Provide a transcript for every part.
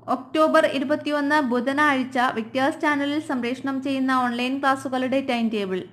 October ഇരുപത്തിയൊന്ന് ബുധനാഴ്ച വിക്ടേഴ്സ് ചാനലിൽ സംപ്രേഷണം ചെയ്യുന്ന ഓൺലൈൻ ക്ലാസുകളുടെ ടൈം ടേബിൾ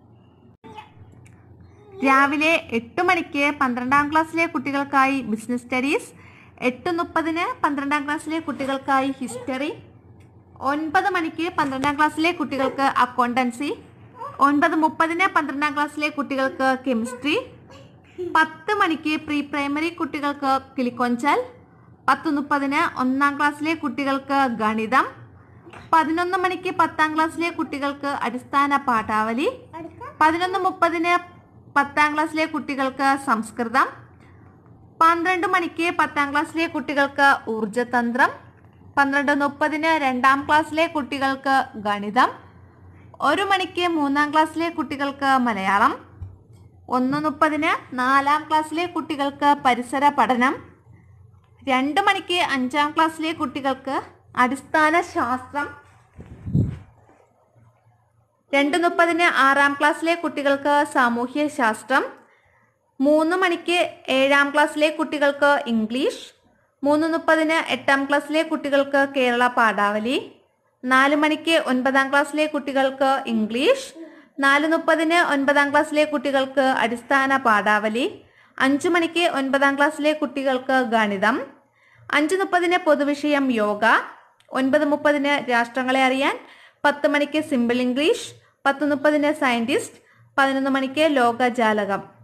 രാവിലെ എട്ട് മണിക്ക് പന്ത്രണ്ടാം ക്ലാസ്സിലെ കുട്ടികൾക്കായി ബിസിനസ് സ്റ്റഡീസ് എട്ട് മുപ്പതിന് പന്ത്രണ്ടാം ക്ലാസ്സിലെ കുട്ടികൾക്കായി ഹിസ്റ്ററി ഒൻപത് മണിക്ക് പന്ത്രണ്ടാം ക്ലാസ്സിലെ കുട്ടികൾക്ക് അക്കൗണ്ടൻസി ഒൻപത് മുപ്പതിന് പന്ത്രണ്ടാം ക്ലാസ്സിലെ കുട്ടികൾക്ക് കെമിസ്ട്രി പത്ത് മണിക്ക് പ്രീ പ്രൈമറി കുട്ടികൾക്ക് കിളിക്കൊഞ്ചൽ പത്ത് മുപ്പതിന് ഒന്നാം ക്ലാസ്സിലെ കുട്ടികൾക്ക് ഗണിതം പതിനൊന്ന് മണിക്ക് പത്താം ക്ലാസ്സിലെ കുട്ടികൾക്ക് അടിസ്ഥാന പാഠാവലി പതിനൊന്ന് മുപ്പതിന് പത്താം ക്ലാസ്സിലെ കുട്ടികൾക്ക് സംസ്കൃതം പന്ത്രണ്ട് മണിക്ക് പത്താം ക്ലാസ്സിലെ കുട്ടികൾക്ക് ഊർജതന്ത്രം പന്ത്രണ്ട് മുപ്പതിന് രണ്ടാം ക്ലാസ്സിലെ കുട്ടികൾക്ക് ഗണിതം ഒരു മണിക്ക് മൂന്നാം ക്ലാസ്സിലെ കുട്ടികൾക്ക് മലയാളം ഒന്ന് മുപ്പതിന് നാലാം ക്ലാസ്സിലെ കുട്ടികൾക്ക് പരിസര പഠനം രണ്ട് മണിക്ക് അഞ്ചാം ക്ലാസ്സിലെ കുട്ടികൾക്ക് അടിസ്ഥാന ശാസ്ത്രം രണ്ട് മുപ്പതിന് ആറാം ക്ലാസ്സിലെ കുട്ടികൾക്ക് സാമൂഹ്യ ശാസ്ത്രം മൂന്ന് മണിക്ക് ഏഴാം ക്ലാസ്സിലെ കുട്ടികൾക്ക് ഇംഗ്ലീഷ് മൂന്ന് മുപ്പതിന് എട്ടാം ക്ലാസ്സിലെ കുട്ടികൾക്ക് കേരള പാഠാവലി നാല് മണിക്ക് ഒൻപതാം ക്ലാസ്സിലെ കുട്ടികൾക്ക് ഇംഗ്ലീഷ് നാല് മുപ്പതിന് ഒൻപതാം ക്ലാസ്സിലെ കുട്ടികൾക്ക് അടിസ്ഥാന പാഠാവലി അഞ്ചു മണിക്ക് ഒൻപതാം ക്ലാസ്സിലെ കുട്ടികൾക്ക് ഗണിതം അഞ്ച് മുപ്പതിന് പൊതുവിഷയം യോഗ ഒൻപത് മുപ്പതിന് രാഷ്ട്രങ്ങളെ അറിയാൻ പത്ത് മണിക്ക് സിമ്പിൾ ഇംഗ്ലീഷ് പത്ത് മുപ്പതിന് സയൻറ്റിസ്റ്റ് പതിനൊന്ന് മണിക്ക് ലോകജാലകം